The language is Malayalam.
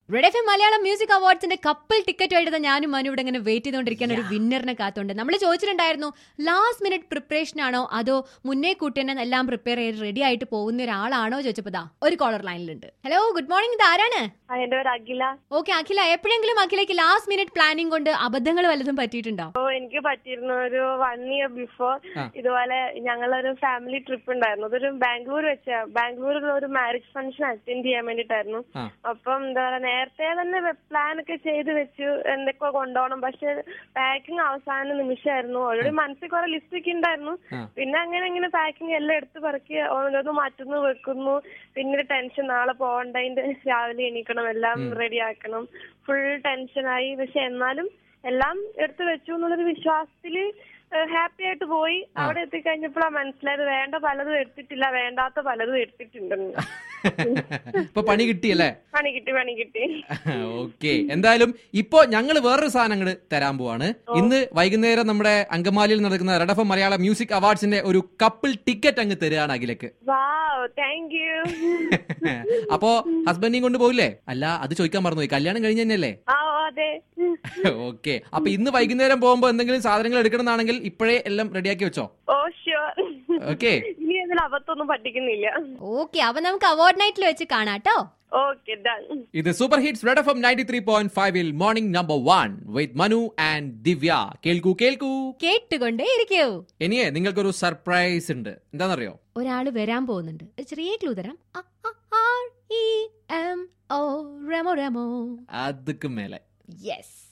red F M Malayalam music അവാർഡ്സിന്റെ കപ്പിൾ ടിക്കറ്റുമായിട്ട് ഞാനും മനു ഇവിടെ ഇങ്ങനെ വെയിറ്റ് ചെയ്തുകൊണ്ടിരിക്കാൻ ഒരു വിന്നറിനെ കാത്തുണ്ട് നമ്മൾ ചോദിച്ചിട്ടുണ്ടായിരുന്നു ലാസ്റ്റ് മിനിറ്റ് പ്രിപ്പറേഷൻ ആണോ അതോ മുന്നേ കൂട്ടിനെ എല്ലാം പ്രിപ്പയർ ചെയ്ത് റെഡി ആയിട്ട് പോകുന്ന ഒരാളാണോ ചോദിച്ചപ്പോ ദാ ഒരു കോളർ ലൈനിലുണ്ട് ഹലോ ഗുഡ് മോർണിംഗ് ഇത് ആരാണ് ആ, എന്റെ പേര് അഖില ഓക്കെ അഖില എപ്പോഴെങ്കിലും അഖിലേക്ക് ലാസ്റ്റ് മിനിറ്റ് പ്ലാനിങ് കൊണ്ട് അബദ്ധങ്ങൾ വല്ലതും പറ്റിയിട്ടുണ്ടോ ഓ എനിക്ക് പറ്റിയിരുന്നു ഒരു വൺ ഇയർ ബിഫോർ ഇതുപോലെ ഞങ്ങളൊരു ഫാമിലി ട്രിപ്പ് ഉണ്ടായിരുന്നു അതൊരു ബാംഗ്ലൂർ വെച്ച ബാംഗ്ലൂരിൽ ഒരു മാരേജ് ഫംഗ്ഷൻ അറ്റൻഡ് ചെയ്യാൻ വേണ്ടിട്ടായിരുന്നു അപ്പം എന്താ പറയാ നേരത്തെ തന്നെ പ്ലാൻ ഒക്കെ ചെയ്ത് വെച്ചു എന്തൊക്കെ കൊണ്ടുപോകണം പക്ഷെ പാക്കിംഗ് അവസാന നിമിഷമായിരുന്നു ഓൾറെഡി മനസ്സിൽ കുറെ ലിസ്റ്റ് ഒക്കെ ഉണ്ടായിരുന്നു പിന്നെ അങ്ങനെ അങ്ങനെ പാക്കിംഗ് എല്ലാം എടുത്ത് പറക്കി ഓരോന്ന് മാറ്റുന്നു വെക്കുന്നു പിന്നെ ടെൻഷൻ നാളെ പോകണ്ടതിന്റെ രാവിലെ എണീക്കണം എല്ലാം റെഡി ആക്കണം ഫുൾ ടെൻഷനായി പക്ഷെ എന്നാലും എല്ലാം എടുത്തു വെച്ചു എന്നുള്ളൊരു വിശ്വാസത്തില് ഹാപ്പി ആയിട്ട് പോയി അവിടെ എത്തിക്കഴിഞ്ഞപ്പോഴാണ് മനസ്സിലായത് വേണ്ട പലതും എടുത്തിട്ടില്ല വേണ്ടാത്ത പലതും എടുത്തിട്ടുണ്ടെന്ന് ഇപ്പൊ പണി കിട്ടിയല്ലേ പണി കിട്ടി പണി കിട്ടി ഓക്കെ എന്തായാലും ഇപ്പോ ഞങ്ങൾ വേറൊരു സാധനം അങ്ങോട്ട് തരാൻ പോവാണ് ഇന്ന് വൈകുന്നേരം നമ്മുടെ അങ്കമാലിയിൽ നടക്കുന്ന Red F M Malayalam music അവാർഡ്സിന്റെ ഒരു കപ്പിൾ ടിക്കറ്റ് അങ്ങ് തരികയാണ് അഖിലക്ക് വാവ് താങ്ക് യു അപ്പോ ഹസ്ബൻഡിനെയും കൊണ്ട് പോകില്ലേ അല്ല അത് ചോദിക്കാൻ മറന്നുപോയി കല്യാണം കഴിഞ്ഞ തന്നെയല്ലേ ആ ഓ, അതെ ഓക്കെ അപ്പൊ ഇന്ന് വൈകുന്നേരം പോകുമ്പോ എന്തെങ്കിലും സാധനങ്ങൾ എടുക്കണമെന്നാണെങ്കിൽ ഇപ്പോഴേ എല്ലാം റെഡിയാക്കി വെച്ചോ ഓ ഷ്യൂർ ഓക്കെ ഇനി അതിൽ അബദ്ധമൊന്നും പറ്റിക്കുന്നില്ല ഓക്കെ അപ്പൊ നമുക്ക് അവാർഡ് നൈറ്റിൽ വെച്ച് കാണാട്ടോ ഓക്കെ ഡൺ ഇത് super hits Red F M ninety three point ഫൈവിൽ morning number one with Manu and Divya കേൾക്കൂ കേൾക്കൂ കേട്ടുകൊണ്ടേ ഇരിക്കൂ ഇനിയേ നിങ്ങൾക്കൊരു സർപ്രൈസ് ഉണ്ട് എന്താണെന്നറിയോ ഒരാള് വരാൻ പോകുന്നുണ്ട് ഒരു ചെറിയ ക്ലൂ തരാം അ, അ, R, E, M, O, Remo Remo അതുക്കും മേലെ യെസ്